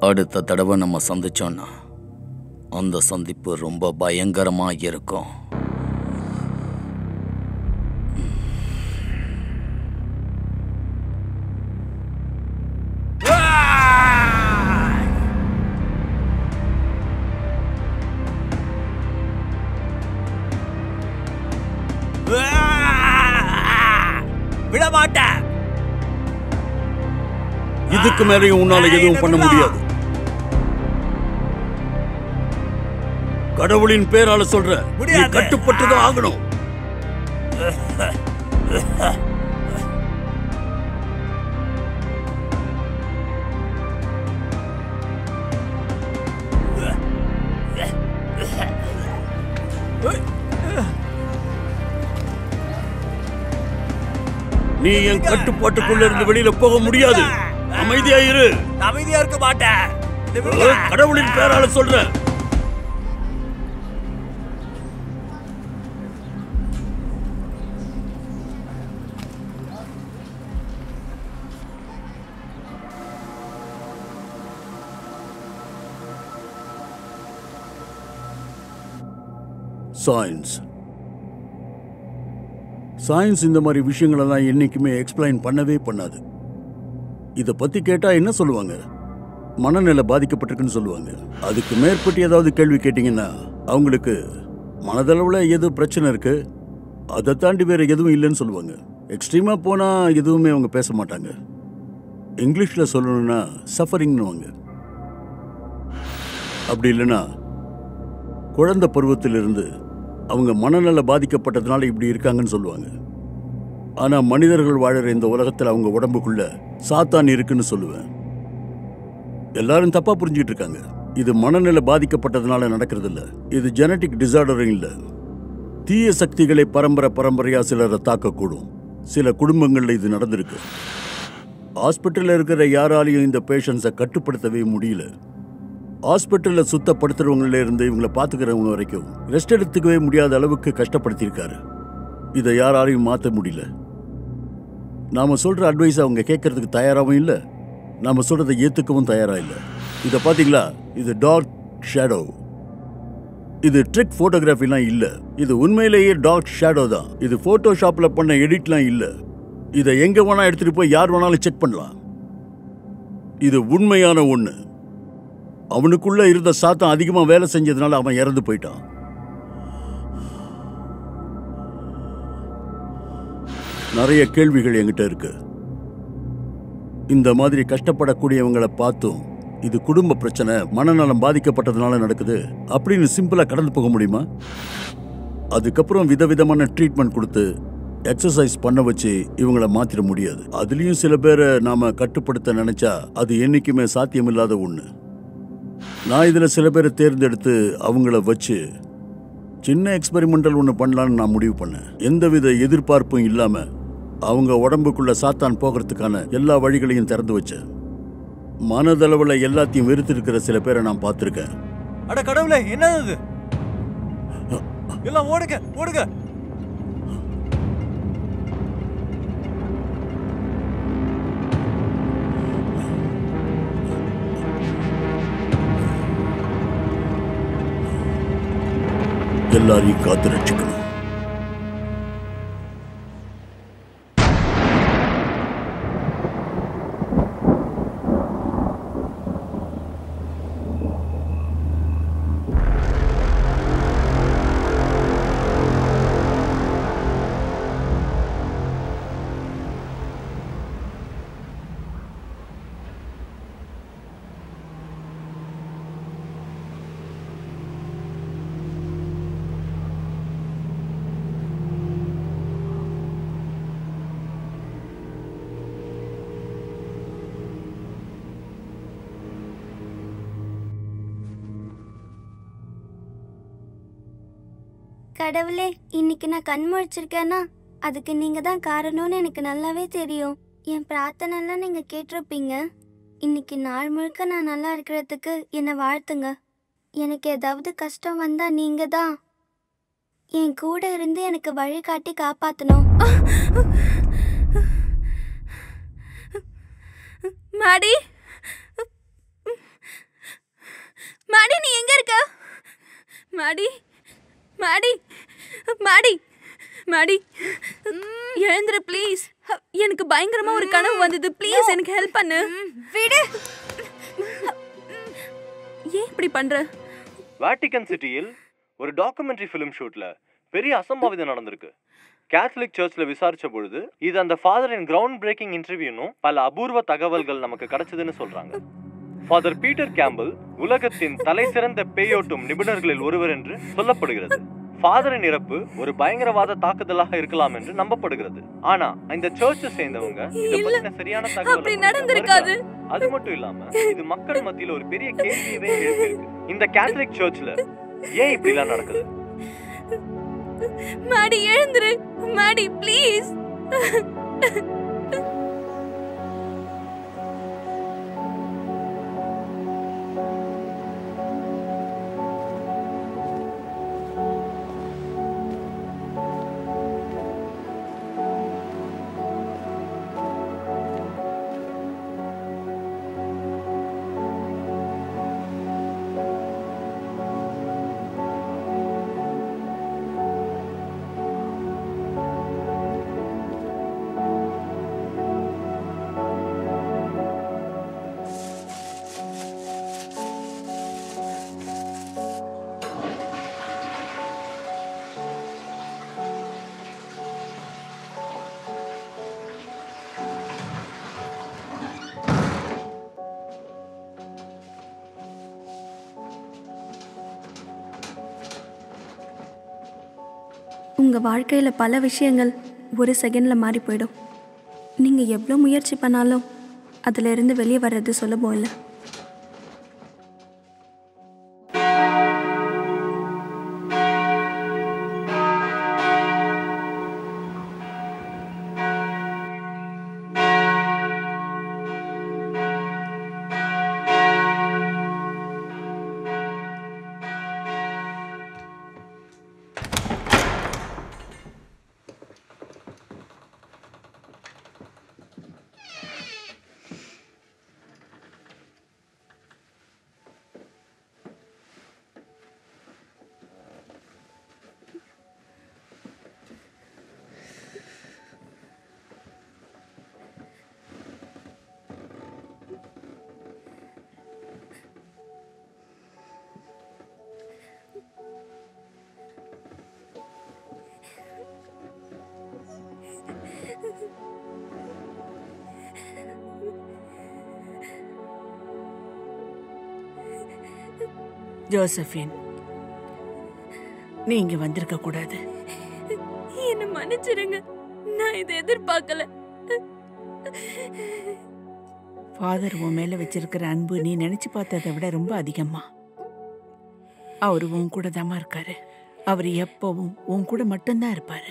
அடுத்த தடவை நம்ம சந்திச்சோன்னா அந்த சந்திப்பு ரொம்ப பயங்கரமா இருக்கும் விட மாட்டேன் இதுக்கு மேலேயும் உன்னால எதுவும் பண்ண முடியாது கடவுளின் பேரால சொல்ற நீ முடியாது. கட்டுப்பட்டுதான் ஆகணும் நீ என் கட்டுப்பாட்டுக்குள்ள இருந்து வெளியில போக முடியாது அமைதியா இரு நான் அமைதியா இருக்க மாட்டேன் என்னை விடுங்க. கடவுளின் பேரால சொல்றேன் சயின்ஸ் சயின்ஸ் இந்த மாதிரி விஷயங்களெல்லாம் என்னைக்குமே எக்ஸ்பிளைன் பண்ணவே பண்ணாது இதை பத்தி கேட்டா என்ன சொல்லுவாங்க மனநிலை பாதிக்கப்பட்டிருக்குன்னு சொல்லுவாங்க அதுக்கு மேற்பட்டு ஏதாவது கேள்வி கேட்டிங்கன்னா அவங்களுக்கு மனதளவில் எது பிரச்சனை இருக்கு அதை தாண்டி வேற எதுவும் இல்லைன்னு சொல்லுவாங்க எக்ஸ்ட்ரீமா போனா எதுவுமே அவங்க பேச மாட்டாங்க இங்கிலீஷ்ல சொல்லணும்னா சஃபரிங்னுவாங்க அப்படி இல்லைன்னா குழந்தை பருவத்திலிருந்து அவங்க மனநல பாதிக்கப்பட்டதுனால இப்படி இருக்காங்கன்னு சொல்லுவாங்க ஆனா மனிதர்கள் வாழற இந்த உலகத்துல அவங்க உடம்புக்குள்ள சாத்தான் இருக்குன்னு சொல்லுவேன் எல்லாரும் தப்பா புரிஞ்சுக்கிட்டு இருக்காங்க இது மனநிலை பாதிக்கப்பட்டதுனால நடக்கிறது இல்ல இது ஜெனட்டிக் டிசார்டரும் இல்ல தீய சக்திகளை பரம்பரை பரம்பரையா சிலரை தாக்கக்கூடும் சில குடும்பங்கள்ல இது நடந்திருக்கு ஹாஸ்பிட்டல்ல இருக்கிற யாராலையும் இந்த பேஷண்ட்ஸை கட்டுப்படுத்தவே முடியல ஹாஸ்பிட்டல்ல சுத்தப்படுத்துறவங்கள இருந்து இவங்களை பாத்துக்கிறவங்க வரைக்கும் ரெஸ்ட் எடுத்துக்கவே முடியாத அளவுக்கு கஷ்டப்படுத்தியிருக்காரு இதை யாராலையும் மாற்ற முடியல நாம சொல்ற அட்வைஸ் அவங்க கேட்கறதுக்கு தயாராகவும் இல்லை நாம சொல்றதை ஏத்துக்கவும் தயாரா இல்லை இதை பாத்தீங்களா இது டார்க் ஷேடோ இது ட்ரிக் போட்டோகிராஃபிலாம் இல்ல இது உண்மையிலேயே டார்க் ஷேடோ தான் இது போட்டோஷாப்ல பண்ண எடிட்லாம் இல்ல இதை எங்க வேணா எடுத்துட்டு போய் யார் வேணாலும் செக் பண்ணலாம் இது உண்மையான ஒண்ணு அவனுக்குள்ள இருந்த சாத்தம் அதிகமா வேலை செஞ்சதுனால அவன் இறந்து போயிட்டான் நிறைய கேள்விகள் என்கிட்ட இருக்கு இந்த மாதிரி கஷ்டப்படக்கூடியவங்களை பார்த்தும் இது குடும்ப பிரச்சனை மனநலம் பாதிக்கப்பட்டதுனால நடக்குது அப்படின்னு சிம்பிளா கடந்து போக முடியுமா அதுக்கப்புறம் விதவிதமான ட்ரீட்மெண்ட் கொடுத்து எக்ஸசைஸ் பண்ண வச்சு இவங்கள மாத்திர முடியாது அதுலயும் சில பேரை நாம கட்டுப்படுத்த நினைச்சா அது என்னைக்குமே சாத்தியமில்லாத ஒண்ணு நான் இதுல சில பேரை தேர்ந்தெடுத்து அவங்கள வச்சு சின்ன எக்ஸ்பெரிமெண்டல் ஒன்று பண்ணலான்னு நான் முடிவு பண்ணேன் எந்தவித எதிர்பார்ப்பும் இல்லாம அவங்க உடம்புக்குள்ள சாத்தான் போகிறதுக்கான எல்லா வழிகளையும் திறந்து வச்சேன் மனதளவில் எல்லாத்தையும் வெறுத்திருக்கிற சில பேரை நான் பார்த்துருக்கேன் அட கடவுளே என்னது இது எல்லாம் ஓடுங்க ஓடுங்க எல்லாரையும் காத்து ரட்சிக்கணும் கடவுளே இன்னைக்கு நான் கண் முழிச்சிருக்கேன்னா அதுக்கு நீங்க தான் காரணம்னு எனக்கு நல்லாவே தெரியும் என் பிரார்த்தனைலாம் நீங்க கேட்டிருப்பீங்க இன்னைக்கு நாள் முழுக்க நான் நல்லா இருக்கிறதுக்கு என்னை வாழ்த்துங்க எனக்கு ஏதாவது கஷ்டம் வந்தா நீங்க தான் என் கூட இருந்து எனக்கு வழிகாட்டி காப்பாத்தணும் மாடி இருக்க மாடி மாடி மாடி மாடி எழுந்துரு ப்ளீஸ் எனக்கு பயங்கரமா ஒரு கனவு வந்தது ப்ளீஸ் எனக்கு ஹெல்ப் பண்ணு விடு ஏன் இப்படி பண்ற வாட்டிகன் சிட்டியில் ஒரு டாக்குமெண்ட்ரி ஃபிலிம் ஷூட்ல பெரிய அசம்பாவிதம் நடந்திருக்கு கேத்தலிக் சர்ச்சில் விசாரிச்ச பொழுது இது அந்த ஃபாதரின் கிரவுண்ட் பிரேக்கிங் இன்டர்வியூனும் பல அபூர்வ தகவல்கள் நமக்கு கிடைச்சதுன்னு சொல்றாங்க ஃபாதர் பீட்டர் கேம்பிள் உலகத்தின் தலை சிறந்த பேயோட்டும் நிபுணர்களில் ஒருவர் என்று சொல்லப்படுகிறது ஃபாதரின் இறப்பு ஒரு பயங்கரவாத தாக்குதலாக இருக்கலாம் என்று நம்பப்படுகிறது ஆனா இந்த சர்ச்சை சேர்ந்தவங்க இதை இல்ல, பத்தின சரியான தகவல் அப்படி நடந்திருக்காது. அது மட்டும் இல்லாம இது மக்கள் மத்தியில ஒரு பெரிய கேள்வியவே எழுப்பியிருக்கு இந்த கேத்தலிக் சர்ச்ல ஏன் இப்படி எல்லாம் நடக்குது மாடி எழுந்துரு மாடி ப்ளீஸ் உங்கள் வாழ்க்கையில் பல விஷயங்கள் ஒரு செகண்டில் மாறி போயிடும் நீங்கள் எவ்வளோ முயற்சி பண்ணாலும் அதிலிருந்து வெளியே வர்றது சுலபம் இல்லை ஜோசபின் நீ இங்க வந்திருக்க கூடாது என்ன மன்னிச்சிருங்க நான் இதை எதிர்பார்க்கல ஃபாதர் உன் மேல வச்சிருக்கிற அன்பு நீ நினைச்சு பார்த்ததை விட ரொம்ப அதிகமா அவரு உன் கூட தாமா இருக்காரு அவர் எப்பவும் உன் கூட மட்டும்தான் இருப்பாரு